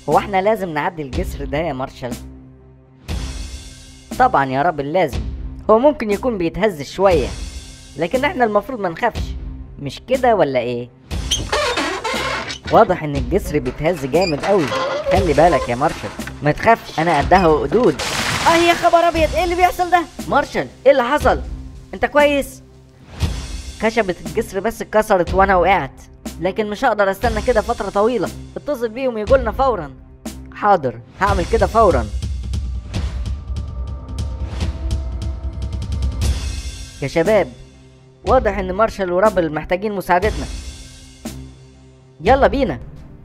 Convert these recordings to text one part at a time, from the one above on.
هو احنا لازم نعدي الجسر ده يا مارشال طبعا يا رب لازم هو ممكن يكون بيتهز شوية لكن احنا المفروض ما نخافش مش كده ولا ايه واضح ان الجسر بيتهز جامد قوي خلي بالك يا مارشال ما تخافش انا قدها وقدود اه يا خبر ابيض ايه اللي بيحصل ده مارشال ايه اللي حصل انت كويس خشبة الجسر بس اتكسرت وانا وقعت لكن مش هقدر استنى كده فترة طويلة اتصل بيهم يجولنا فورا حاضر هعمل كده فورا يا شباب واضح ان مارشال ورابل محتاجين مساعدتنا يلا بينا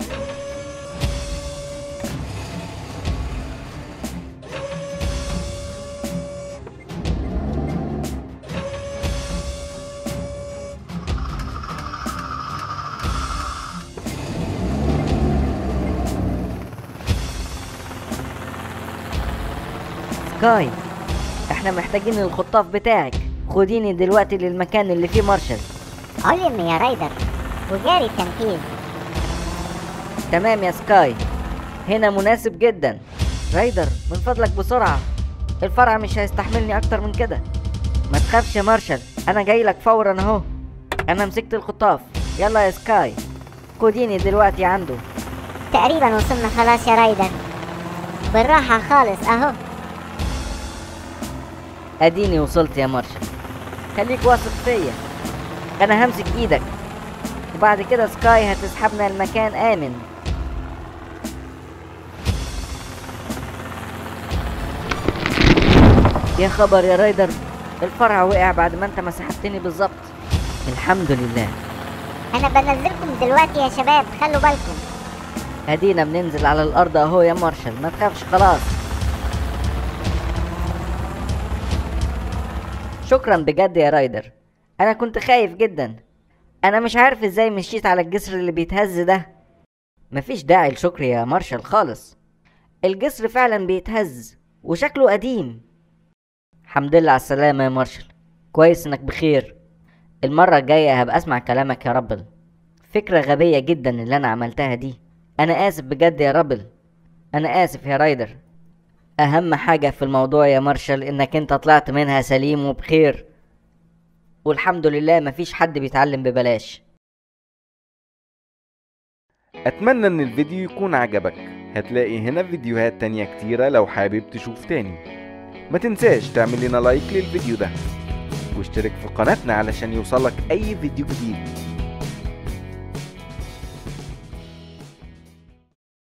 سكاي احنا محتاجين الخطاف بتاعك خديني دلوقتي للمكان اللي فيه مارشال علم يا رايدر وجاري التنفيذ تمام يا سكاي هنا مناسب جدا رايدر من فضلك بسرعة الفرع مش هيستحملني اكتر من كده ما تخافش يا مارشال انا جاي لك فورا اهو انا مسكت الخطاف يلا يا سكاي خديني دلوقتي عنده تقريبا وصلنا خلاص يا رايدر بالراحة خالص اهو اديني وصلت يا مارشال خليك واثق فيا انا همسك ايدك وبعد كده سكاي هتسحبنا المكان امن يا خبر يا رايدر الفرع وقع بعد ما انت ما سحبتني بالظبط الحمد لله انا بنزلكم دلوقتي يا شباب خلوا بالكم ادينا بننزل على الارض اهو يا مارشال ما تخافش خلاص شكرا بجد يا رايدر انا كنت خايف جدا انا مش عارف ازاي مشيت على الجسر اللي بيتهز ده مفيش داعي لشكر يا مارشال خالص الجسر فعلا بيتهز وشكله قديم الحمد لله على السلامة يا مارشال كويس انك بخير المرة الجاية هبقى اسمع كلامك يا ربل فكرة غبية جدا اللي انا عملتها دي انا اسف بجد يا ربل انا اسف يا رايدر اهم حاجة في الموضوع يا مارشال انك انت طلعت منها سليم وبخير والحمد لله مفيش حد بيتعلم ببلاش أتمنى إن الفيديو يكون عجبك هتلاقي هنا فيديوهات تانية كتيرة لو حابب تشوف تاني ما تنساش تعمل لنا لايك للفيديو ده واشترك في قناتنا علشان يوصلك أي فيديو جديد